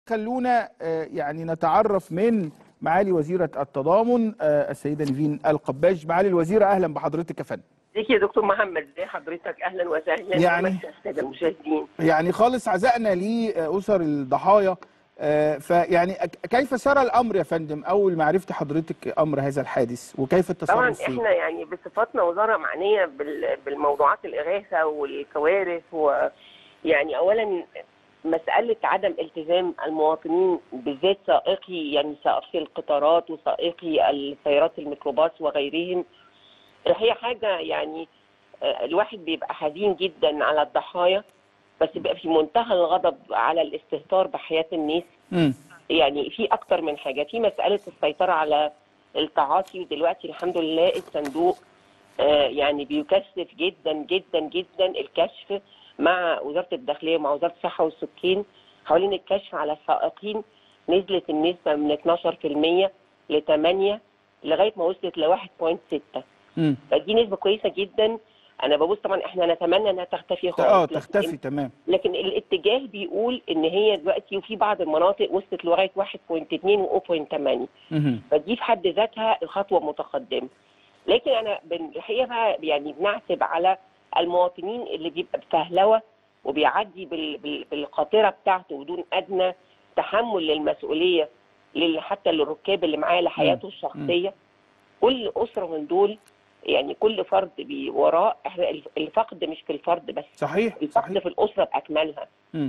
خلونا آه، يعني نتعرف من معالي وزيرة التضامن آه، السيدة نيفين القباش معالي الوزيرة أهلا بحضرتك يا فندم ازيك يا دكتور محمد ازي حضرتك اهلا وسهلا يعني- ومسا الساده المشاهدين يعني خالص عزائنا لأسر الضحايا آه، فيعني أك- كيف سار الأمر يا فندم أول ما عرفت حضرتك أمر هذا الحادث وكيف طبعا التصرف فيه احنا يعني بصفتنا وزاره معنيه بال- بالموضوعات الاغاثه والكوارث ويعني اولا مساله عدم التزام المواطنين بالذات سائقي يعني سائقي القطارات وسائقي السيارات الميكروباص وغيرهم هي حاجه يعني آه، الواحد بيبقى حزين جدا على الضحايا بس بيبقى في منتهى الغضب على الاستهتار بحياه الناس مم. يعني في اكتر من حاجه في مساله السيطره على التعاطي ودلوقتي الحمد لله الصندوق آه، يعني بيكثف جدا جدا جدا الكشف مع وزاره الداخليه ومع وزاره الصحه والسكان حوالين الكشف على السائقين نزلت النسبه من 12% ل 8 لغايه ما وصلت ل 1.6 مم. فدي نسبه كويسه جدا انا ببص طبعا احنا نتمنى انها تختفي خالص اه لكن- تختفي تمام لكن الاتجاه بيقول ان هي دلوقتي وفي بعض المناطق وصلت لغايه 1.2 و 0.8 مهم. فدي في حد ذاتها خطوه متقدمه لكن انا بن- الحقيقه بقى يعني بنعتب على المواطنين اللي بيبقى بفهلوه وبيعدي بال- بال- بالقاطره بتاعته بدون ادنى تحمل للمسؤوليه لل- حتى للركاب اللي معاه لحياته الشخصيه كل اسره من دول يعني كل فرد بي وراه احنا الف- الفقد مش في الفرد بس صحيح الفقد صحيح في الاسره باكملها مم.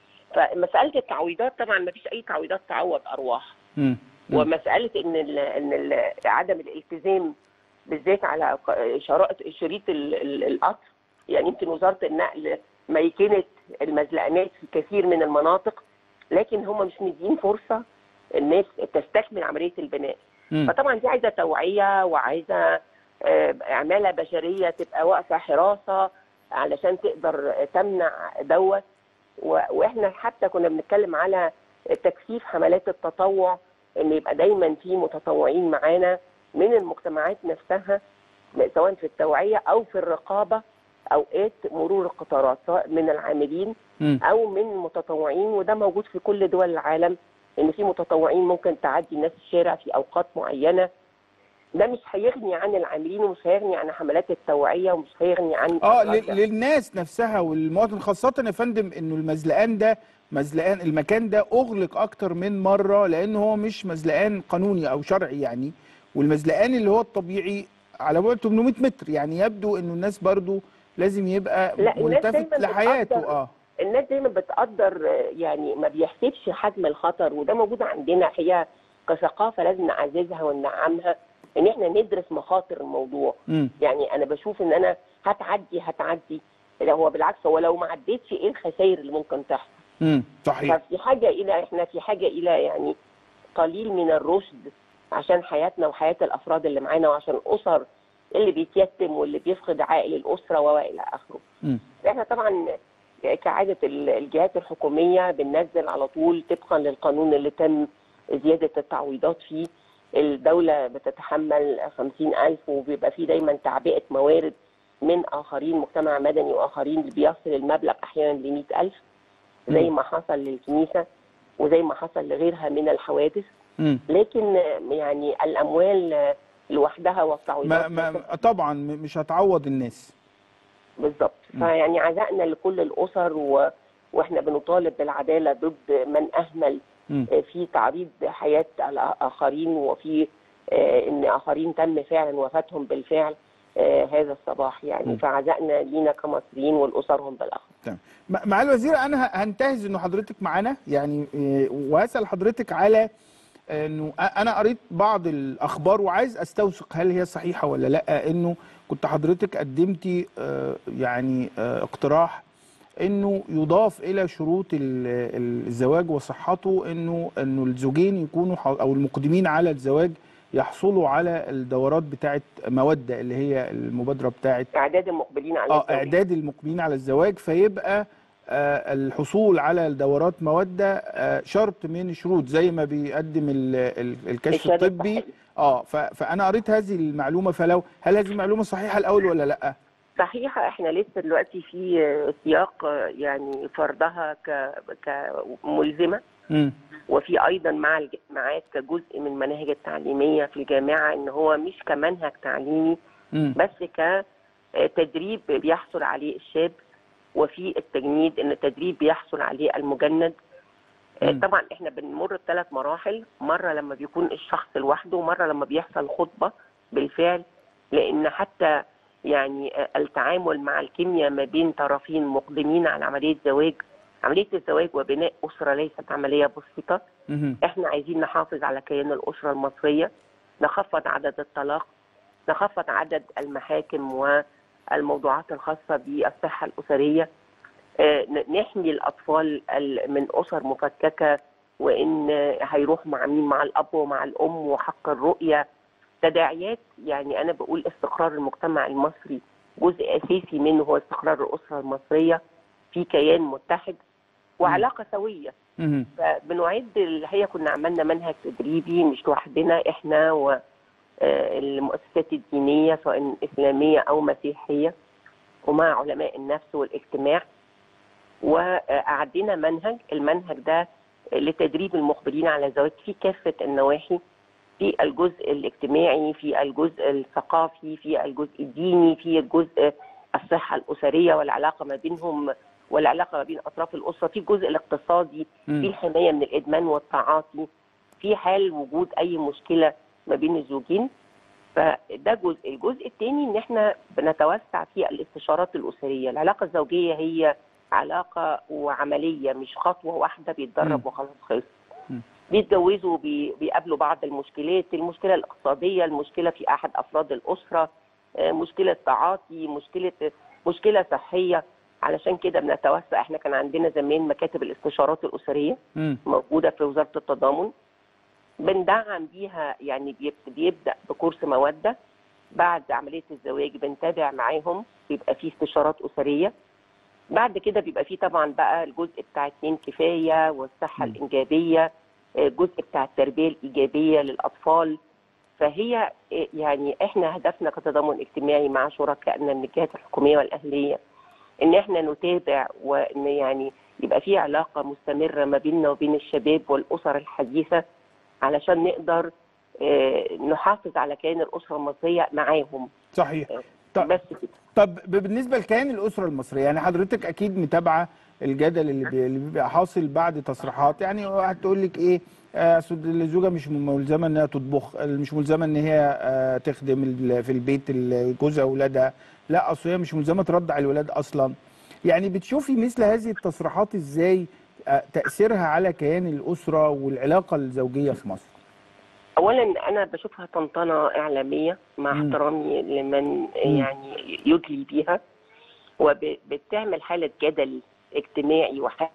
فمساله التعويضات طبعا ما فيش اي تعويضات تعوض ارواح مم. مم. ومساله ان ال ان ال عدم الالتزام بالذات على ق- شرائط شريط ال- ال- القطر يعني يمكن وزاره النقل ميكنت المزلقانات في كثير من المناطق لكن هم مش مدين فرصه الناس تستكمل عمليه البناء مم. فطبعا دي عايزه توعيه وعايزه آه، عماله بشريه تبقى واقفه حراسه علشان تقدر تمنع دوت و- واحنا حتى كنا بنتكلم على تكثيف حملات التطوع ان يبقى دايما في متطوعين معانا من المجتمعات نفسها سواء في التوعيه او في الرقابه اوقات مرور القطارات سواء من العاملين مم. او من متطوعين وده موجود في كل دول العالم ان في متطوعين ممكن تعدي الناس الشارع في اوقات معينه ده مش هيغني عن العاملين ومش هيغني عن حملات التوعيه ومش هيغني عن اه لل- للناس نفسها والمواطن خاصة يا فندم انه المزلقان ده مزلقان المكان ده اغلق اكتر من مرة لان هو مش مزلقان قانوني او شرعي يعني والمزلقان اللي هو الطبيعي على بعد 800 متر يعني يبدو انه الناس برضو لازم يبقى لا، الناس ملتفت دايماً لحياته بتقدر اه الناس دايما بتقدر آه، يعني ما بيحسبش حجم الخطر وده موجود عندنا هي كثقافه لازم نعززها وندعمها ان احنا ندرس مخاطر الموضوع امم يعني انا بشوف ان انا هتعدي هتعدي لا هو بالعكس هو لو ما عديتش ايه الخسائر اللي ممكن تحصل امم صحيح ففي حاجه الى احنا في حاجه الى يعني قليل من الرشد عشان حياتنا وحياه الافراد اللي معانا وعشان الاسر اللي بيتيتم واللي بيفقد عائل الاسره والى اخره. امم احنا طبعا كعاده ال- الجهات الحكوميه بننزل على طول طبقا للقانون اللي تم زياده التعويضات فيه الدوله بتتحمل 50000 وبيبقى فيه دايما تعبئه موارد من اخرين مجتمع مدني واخرين اللي بيصل المبلغ احيانا ل 100000 زي مم. ما حصل للكنيسه وزي ما حصل لغيرها من الحوادث امم لكن يعني الاموال لوحدها والتعويضات ما ما طبعا م- مش هتعوض الناس بالظبط مم. فيعني عزائنا لكل الاسر و... واحنا بنطالب بالعداله ضد من اهمل امم في تعريض حياه الاخرين وفي آه، ان اخرين تم فعلا وفاتهم بالفعل آه، هذا الصباح يعني مم. فعزائنا لينا كمصريين ولاسرهم بالاخر تمام مع- مع الوزير انا ه- هنتهز انه حضرتك معانا يعني إيه، وهسال حضرتك على انه أ- انا قريت بعض الاخبار وعايز استوثق هل هي صحيحه ولا لا انه كنت حضرتك قدمتي آه، يعني آه، اقتراح انه يضاف الى شروط ال- ال- الزواج وصحته انه انه الزوجين يكونوا ح- او المقدمين على الزواج يحصلوا على الدورات بتاعه موده اللي هي المبادره بتاعه اعداد المقبلين على اه الزواج. اعداد المقبلين على الزواج فيبقى آه الحصول على الدورات موده آه شرط من الشروط زي ما بيقدم ال- ال- الكشف الشهادة الطبي الصحية. اه ف- فانا قريت هذه المعلومه فلو هل هذه المعلومه صحيحه الاول ولا لا؟ صحيحة احنا لسه دلوقتي في سياق يعني فرضها ك كملزمة مم. وفي ايضا مع الجامعات كجزء من المناهج التعليميه في الجامعه ان هو مش كمنهج تعليمي مم. بس كتدريب بيحصل عليه الشاب وفي التجنيد ان التدريب بيحصل عليه المجند آه، مم. طبعا احنا بنمر بثلاث مراحل مره لما بيكون الشخص لوحده ومره لما بيحصل خطبه بالفعل لان حتى يعني آه، التعامل مع الكيمياء ما بين طرفين مقدمين على عمليه زواج عمليه الزواج وبناء اسره ليست عمليه بسيطه مم. احنا عايزين نحافظ على كيان الاسره المصريه نخفض عدد الطلاق نخفض عدد المحاكم والموضوعات الخاصه بالصحه الاسريه آه، ن- نحمي الاطفال ال- من اسر مفككه وان آه، هيروحوا مع مين مع الاب ومع الام وحق الرؤيه تداعيات يعني انا بقول استقرار المجتمع المصري جزء اساسي منه هو استقرار الاسره المصريه في كيان متحد وعلاقه سويه مم. فبنعد الحقيقه كنا عملنا منهج تدريبي مش لوحدنا احنا والمؤسسات الدينيه سواء اسلاميه او مسيحيه ومع علماء النفس والاجتماع وأعدينا منهج المنهج ده لتدريب المقبلين على الزواج في كافة النواحي في الجزء الاجتماعي في الجزء الثقافي في الجزء الديني في الجزء الصحة الأسرية والعلاقة ما بينهم والعلاقة ما بين أطراف الأسرة في الجزء الاقتصادي في مم. الحماية من الإدمان والتعاطي في حال وجود أي مشكلة ما بين الزوجين فده جزء الجزء الثاني ان احنا بنتوسع في الاستشارات الاسريه العلاقه الزوجيه هي علاقه وعمليه مش خطوه واحده مم. بيتدرب وخلاص خلص مم. بيتجوزوا بي- بيقابلوا بعض المشكلات المشكله الاقتصاديه المشكله في احد افراد الاسره آه، مشكله تعاطي مشكله مشكله صحيه علشان كده بنتوسع احنا كان عندنا زمان مكاتب الاستشارات الاسريه مم. موجوده في وزاره التضامن بندعم بيها يعني بيب- بيبدا بكورس موده بعد عمليه الزواج بنتابع معاهم بيبقى فيه استشارات اسريه بعد كده بيبقى فيه طبعا بقى الجزء بتاع اتنين كفايه والصحه م. الانجابيه الجزء بتاع التربيه الايجابيه للاطفال فهي إيه يعني احنا هدفنا كتضامن اجتماعي مع شركائنا من الجهات الحكوميه والاهليه ان احنا نتابع وان يعني يبقى في علاقه مستمره ما بيننا وبين الشباب والاسر الحديثه علشان نقدر آه، نحافظ على كيان الاسره المصريه معاهم صحيح طب بس كده طب ب- بالنسبه لكيان الاسره المصريه يعني حضرتك اكيد متابعه الجدل اللي بي- اللي بيبقى حاصل بعد تصريحات يعني هتقول لك ايه آه، أصل الزوجه مش ملزمه انها تطبخ مش ملزمه ان هي آه، تخدم ال- في البيت ال- جوزها واولادها لا اصل هي مش ملزمه ترضع الولاد اصلا يعني بتشوفي مثل هذه التصريحات ازاي آه، تاثيرها على كيان الاسره والعلاقه الزوجيه في مصر اولا انا بشوفها طنطنه اعلاميه مع مم. احترامي لمن يعني يدلي بيها وبتعمل حاله جدل اجتماعي وحاله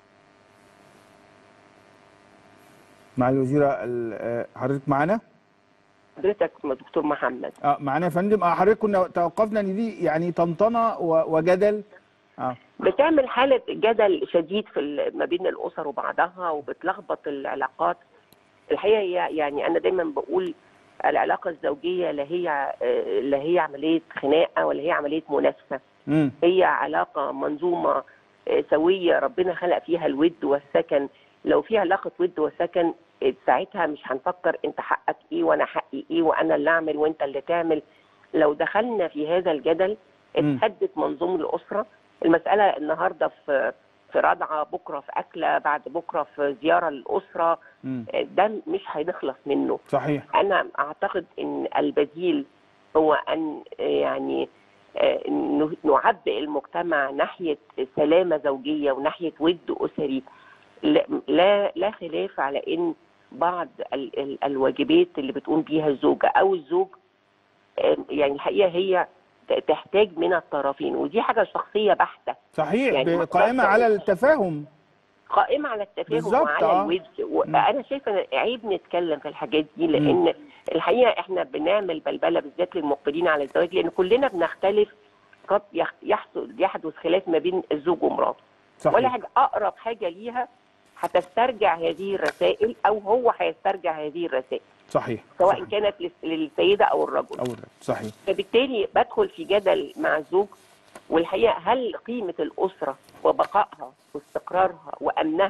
مع الوزيره ال- آه، حضرتك معانا حضرتك دكتور محمد اه معانا يا فندم اه حضرتك كنا توقفنا ان دي يعني طنطنه و- وجدل اه بتعمل حالة جدل شديد في ال- ما بين الأسر وبعضها وبتلخبط العلاقات الحقيقة هي يعني أنا دايما بقول العلاقة الزوجية لا هي آه، لا هي عملية خناقة ولا هي عملية منافسة امم هي علاقة منظومة آه، سوية ربنا خلق فيها الود والسكن لو في علاقة ود وسكن آه، ساعتها مش هنفكر انت حقك ايه وانا حقي ايه وانا اللي اعمل وانت اللي تعمل لو دخلنا في هذا الجدل مم. اتهدت منظومة الأسرة المسألة النهاردة في في رضعة بكرة في أكلة بعد بكرة في زيارة للأسرة امم آه، ده مش هنخلص منه صحيح انا اعتقد ان البديل هو ان يعني آه، ن- نعبئ المجتمع ناحيه سلامه زوجيه وناحيه ود اسري لا- لا لا خلاف على ان بعض ال- ال- الواجبات اللي بتقوم بيها الزوجه او الزوج آه، يعني الحقيقه هي ت- تحتاج من الطرفين ودي حاجه شخصيه بحته صحيح يعني ما قائمه أقدرش على أقول- التفاهم قائمه على التفاهم بالظبط، وعلى آه. الود مم. وانا شايفه إن عيب نتكلم في الحاجات دي لان الحقيقه احنا بنعمل بلبله بالذات للمقبلين على الزواج لان كلنا بنختلف قد يح- يحصل يحدث خلاف ما بين الزوج ومراته ولا صحيح حاجه اقرب حاجه ليها هتسترجع هذه الرسائل او هو هيسترجع هذه الرسائل صحيح سواء صحيح. كانت للس- للسيده او الرجل او الرجل. صحيح فبالتالي بدخل في جدل مع الزوج والحقيقه هل قيمه الاسره وبقائها واستقرارها وامنها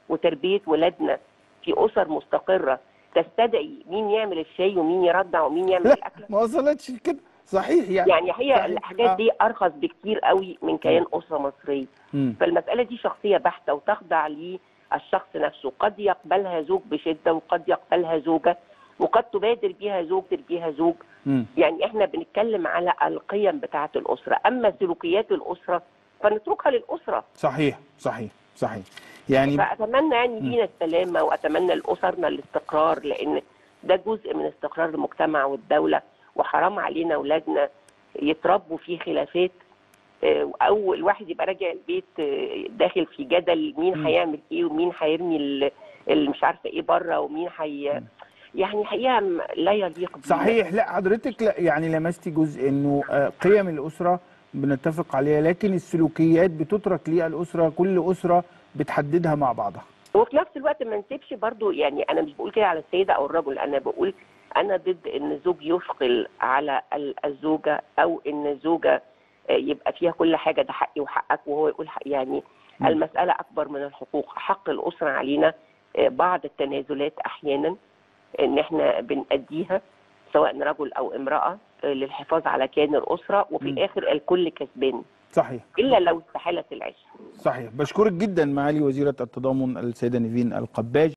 وتربيه ولادنا في اسر مستقره تستدعي مين يعمل الشاي ومين يرضع ومين يعمل لا الاكل ما وصلتش كده صحيح يعني يعني هي صحيح. الحاجات آه. دي ارخص بكتير قوي من كيان اسره مصريه مم. فالمساله دي شخصيه بحته وتخضع للشخص نفسه قد يقبلها زوج بشده وقد يقبلها زوجه وقد تبادر بيها زوجة بيها زوج مم. يعني احنا بنتكلم على القيم بتاعه الاسره اما سلوكيات الاسره فنتركها للاسره صحيح صحيح صحيح يعني فاتمنى يعني لينا السلامه واتمنى لاسرنا الاستقرار لان ده جزء من استقرار المجتمع والدوله وحرام علينا اولادنا يتربوا في خلافات آه، او الواحد يبقى راجع البيت آه، داخل في جدل مين مم. هيعمل ايه ومين هيرمي ال- اللي مش عارفه ايه بره ومين هي يعني حقيقه م- لا يليق بينا. صحيح لا حضرتك لا يعني لمستي جزء انه آه، قيم الاسره بنتفق عليها لكن السلوكيات بتترك للاسره كل اسره بتحددها مع بعضها وفي نفس الوقت ما نسيبش برضو يعني انا مش بقول كده على السيده او الرجل انا بقول انا ضد ان الزوج يثقل على ال- الزوجه او ان الزوجه آه، يبقى فيها كل حاجه ده حقي وحقك وهو يقول حق يعني مم. المساله اكبر من الحقوق حق الاسره علينا آه، بعض التنازلات احيانا ان احنا بنأديها سواء رجل او امراه آه، للحفاظ على كيان الاسره وفي مم. الاخر الكل كسبان صحيح الا لو استحالت العيش صحيح بشكرك جدا معالي وزيره التضامن السيده نيفين القباج